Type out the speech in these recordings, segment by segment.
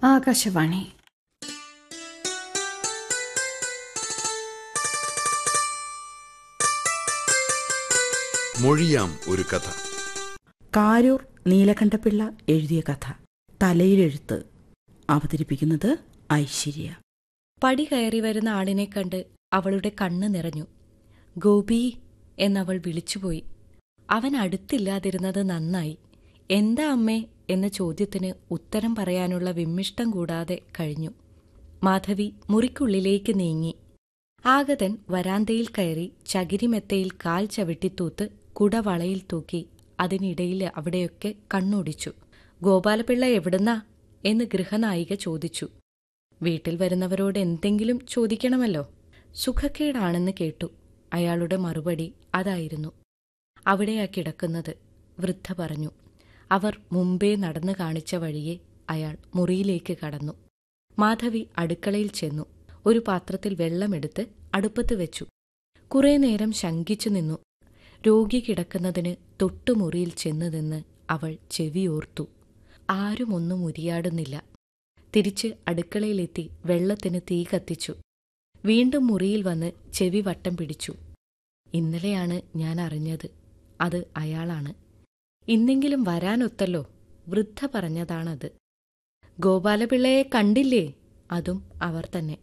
ആകാശവാണി മൊഴിയാം ഒരു കഥ കാരൂർ നീലകണ്ഠപിള്ള എഴുതിയ കഥ തലയിലെഴുത്ത് അവതരിപ്പിക്കുന്നത് ഐശ്വര്യ പടി കയറി വരുന്ന ആളിനെ കണ്ട് അവളുടെ കണ്ണ് നിറഞ്ഞു ഗോപി എന്നവൾ വിളിച്ചുപോയി അവൻ അടുത്തില്ലാതിരുന്നത് നന്നായി എന്താ അമ്മേ എന്ന ചോദ്യത്തിന് ഉത്തരം പറയാനുള്ള വിമ്മിഷ്ടം കൂടാതെ കഴിഞ്ഞു മാധവി മുറിക്കുള്ളിലേക്ക് നീങ്ങി ആഗതൻ വരാന്തയിൽ കയറി ചകിരിമെത്തയിൽ കാൽ ചവിട്ടിത്തൂത്ത് കുടവളയിൽ തൂക്കി അതിനിടയിൽ അവിടെയൊക്കെ കണ്ണോടിച്ചു ഗോപാലപിള്ള എവിടുന്നാ എന്ന് ഗൃഹനായിക ചോദിച്ചു വീട്ടിൽ വരുന്നവരോട് എന്തെങ്കിലും ചോദിക്കണമല്ലോ സുഖക്കേടാണെന്ന് കേട്ടു അയാളുടെ മറുപടി അതായിരുന്നു അവിടെയാ കിടക്കുന്നത് വൃദ്ധ പറഞ്ഞു അവർ മുമ്പേ നടന്നു കാണിച്ച വഴിയെ അയാൾ മുറിയിലേക്ക് കടന്നു മാധവി അടുക്കളയിൽ ചെന്നു ഒരു പാത്രത്തിൽ വെള്ളമെടുത്ത് അടുപ്പത്ത് വെച്ചു കുറേ നേരം ശങ്കിച്ചു നിന്നു രോഗി കിടക്കുന്നതിന് തൊട്ടുമുറിയിൽ ചെന്നു നിന്ന് അവൾ ചെവിയോർത്തു ആരും ഒന്നും ഉരിയാടുന്നില്ല തിരിച്ച് അടുക്കളയിലെത്തി വെള്ളത്തിന് തീ കത്തിച്ചു വീണ്ടും മുറിയിൽ വന്ന് ചെവി വട്ടം പിടിച്ചു ഇന്നലെയാണ് ഞാൻ അറിഞ്ഞത് അത് അയാളാണ് ഇന്നെങ്കിലും വരാനൊത്തല്ലോ വൃദ്ധ പറഞ്ഞതാണത് ഗോപാലപിള്ളയെ കണ്ടില്ലേ അതും അവർ തന്നെ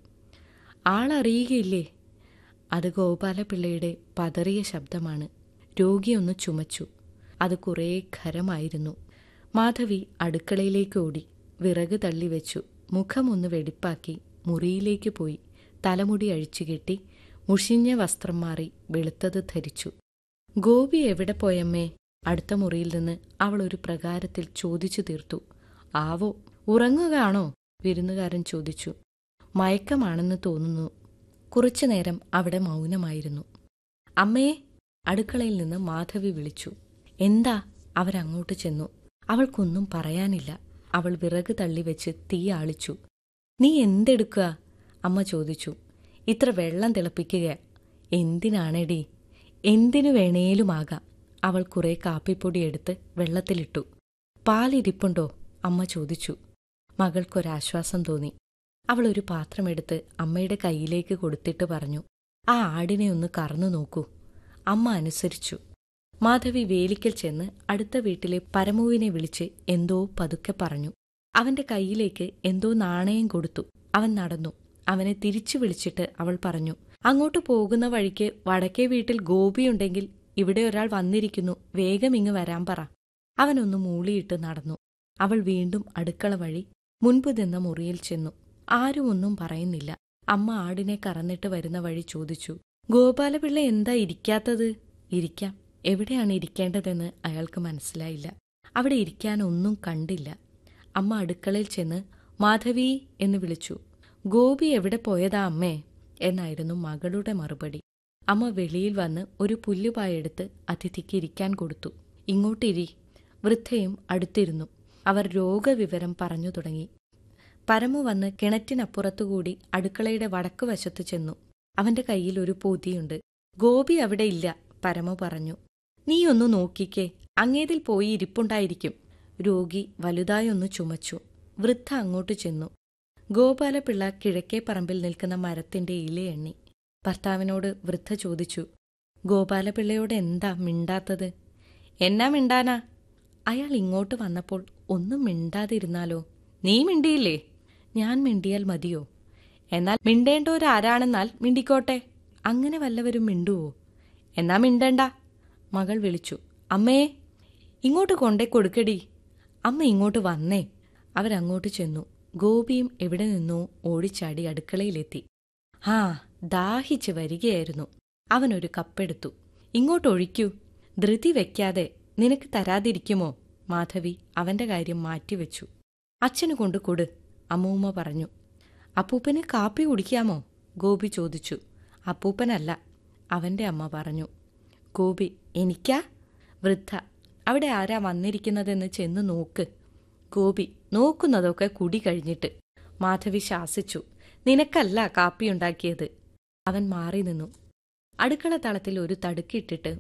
ആളറിയുകയില്ലേ അത് ഗോപാലപിള്ളയുടെ പതറിയ ശബ്ദമാണ് രോഗിയൊന്ന് ചുമച്ചു അത് കുറേ ഖരമായിരുന്നു മാധവി അടുക്കളയിലേക്ക് ഓടി വിറക് തള്ളിവെച്ചു മുഖമൊന്ന് വെടിപ്പാക്കി മുറിയിലേക്ക് പോയി തലമുടി അഴിച്ചുകെട്ടി മുഷിഞ്ഞ വസ്ത്രം മാറി വെളുത്തത് ധരിച്ചു ഗോപി എവിടെ പോയമ്മേ അടുത്ത മുറിയിൽ നിന്ന് അവൾ ഒരു പ്രകാരത്തിൽ ചോദിച്ചു തീർത്തു ആവോ ഉറങ്ങുകയാണോ വിരുന്നുകാരൻ ചോദിച്ചു മയക്കമാണെന്ന് തോന്നുന്നു കുറച്ചുനേരം അവിടെ മൗനമായിരുന്നു അമ്മേ അടുക്കളയിൽ നിന്ന് മാധവി വിളിച്ചു എന്താ അവരങ്ങോട്ട് ചെന്നു അവൾക്കൊന്നും പറയാനില്ല അവൾ വിറക് തള്ളിവെച്ച് തീ ആളിച്ചു നീ എന്തെടുക്കുക അമ്മ ചോദിച്ചു ഇത്ര വെള്ളം തിളപ്പിക്കുക എന്തിനാണെടി എന്തിനു വേണേലുമാകാം അവൾ കുറെ കാപ്പിപ്പൊടി എടുത്ത് വെള്ളത്തിലിട്ടു പാലിരിപ്പുണ്ടോ അമ്മ ചോദിച്ചു മകൾക്കൊരാശ്വാസം തോന്നി അവൾ ഒരു പാത്രമെടുത്ത് അമ്മയുടെ കയ്യിലേക്ക് കൊടുത്തിട്ട് പറഞ്ഞു ആ ആടിനെ ഒന്ന് കറന്നു നോക്കൂ അമ്മ അനുസരിച്ചു മാധവി വേലിക്കൽ ചെന്ന് അടുത്ത വീട്ടിലെ പരമുവിനെ വിളിച്ച് എന്തോ പതുക്കെ പറഞ്ഞു അവന്റെ കയ്യിലേക്ക് എന്തോ നാണയം കൊടുത്തു അവൻ നടന്നു അവനെ തിരിച്ചു വിളിച്ചിട്ട് അവൾ പറഞ്ഞു അങ്ങോട്ട് പോകുന്ന വഴിക്ക് വടക്കേ വീട്ടിൽ ഗോപിയുണ്ടെങ്കിൽ ഇവിടെ ഒരാൾ വന്നിരിക്കുന്നു വേഗം ഇങ്ങ് വരാൻ പറ അവനൊന്ന് മൂളിയിട്ട് നടന്നു അവൾ വീണ്ടും അടുക്കള വഴി മുൻപ് നിന്ന മുറിയിൽ ചെന്നു ആരും ഒന്നും പറയുന്നില്ല അമ്മ ആടിനെ കറന്നിട്ട് വരുന്ന വഴി ചോദിച്ചു ഗോപാലപിള്ള എന്താ ഇരിക്കാത്തത് ഇരിക്കാം എവിടെയാണ് ഇരിക്കേണ്ടതെന്ന് അയാൾക്ക് മനസ്സിലായില്ല അവിടെ ഇരിക്കാൻ ഒന്നും കണ്ടില്ല അമ്മ അടുക്കളയിൽ ചെന്ന് മാധവി എന്ന് വിളിച്ചു ഗോപി എവിടെ പോയതാ അമ്മേ എന്നായിരുന്നു മകളുടെ മറുപടി അമ്മ വെളിയിൽ വന്ന് ഒരു പുല്ലുപായെടുത്ത് അതിഥിക്ക് ഇരിക്കാൻ കൊടുത്തു ഇങ്ങോട്ടിരി വൃദ്ധയും അടുത്തിരുന്നു അവർ രോഗവിവരം പറഞ്ഞു തുടങ്ങി പരമു വന്ന് കിണറ്റിനപ്പുറത്തുകൂടി അടുക്കളയുടെ വടക്കു വശത്ത് ചെന്നു അവന്റെ കയ്യിൽ ഒരു പൊതിയുണ്ട് ഗോപി അവിടെ ഇല്ല പരമു പറഞ്ഞു നീ ഒന്ന് നോക്കിക്കേ അങ്ങേതിൽ പോയി ഇരിപ്പുണ്ടായിരിക്കും രോഗി വലുതായൊന്നു ചുമച്ചു വൃദ്ധ അങ്ങോട്ട് ചെന്നു ഗോപാലപിള്ള കിഴക്കേ പറമ്പിൽ നിൽക്കുന്ന മരത്തിന്റെ ഇലയെണ്ണി ഭർത്താവിനോട് വൃദ്ധ ചോദിച്ചു ഗോപാലപിള്ളയോട് എന്താ മിണ്ടാത്തത് എന്നാ മിണ്ടാനാ അയാൾ ഇങ്ങോട്ട് വന്നപ്പോൾ ഒന്നും മിണ്ടാതിരുന്നാലോ നീ മിണ്ടിയില്ലേ ഞാൻ മിണ്ടിയാൽ മതിയോ എന്നാൽ മിണ്ടേണ്ടവരാരാണെന്നാൽ മിണ്ടിക്കോട്ടെ അങ്ങനെ വല്ലവരും മിണ്ടുവോ എന്നാ മിണ്ടണ്ട മകൾ വിളിച്ചു അമ്മേ ഇങ്ങോട്ട് കൊണ്ടേ കൊടുക്കടി അമ്മ ഇങ്ങോട്ട് വന്നേ അവരങ്ങോട്ട് ചെന്നു ഗോപിയും എവിടെ നിന്നോ ഓടിച്ചാടി അടുക്കളയിലെത്തി ആ ദാഹിച്ച് വരികയായിരുന്നു അവനൊരു കപ്പെടുത്തു ഇങ്ങോട്ടൊഴിക്കൂ ധൃതി വെക്കാതെ നിനക്ക് തരാതിരിക്കുമോ മാധവി അവന്റെ കാര്യം മാറ്റിവെച്ചു അച്ഛന് കൊണ്ട് കൊടു അമ്മൂമ്മ പറഞ്ഞു അപ്പൂപ്പന് കാപ്പി കുടിക്കാമോ ഗോപി ചോദിച്ചു അപ്പൂപ്പനല്ല അവന്റെ അമ്മ പറഞ്ഞു ഗോപി എനിക്കാ വൃദ്ധ അവിടെ ആരാ വന്നിരിക്കുന്നതെന്ന് ചെന്ന് നോക്ക് ഗോപി നോക്കുന്നതൊക്കെ കുടി കഴിഞ്ഞിട്ട് മാധവി ശാസിച്ചു നിനക്കല്ല കാപ്പിയുണ്ടാക്കിയത് അവൻ മാറി നിന്നു അടുക്കള തളത്തിൽ ഒരു തടുക്കിട്ടിട്ട്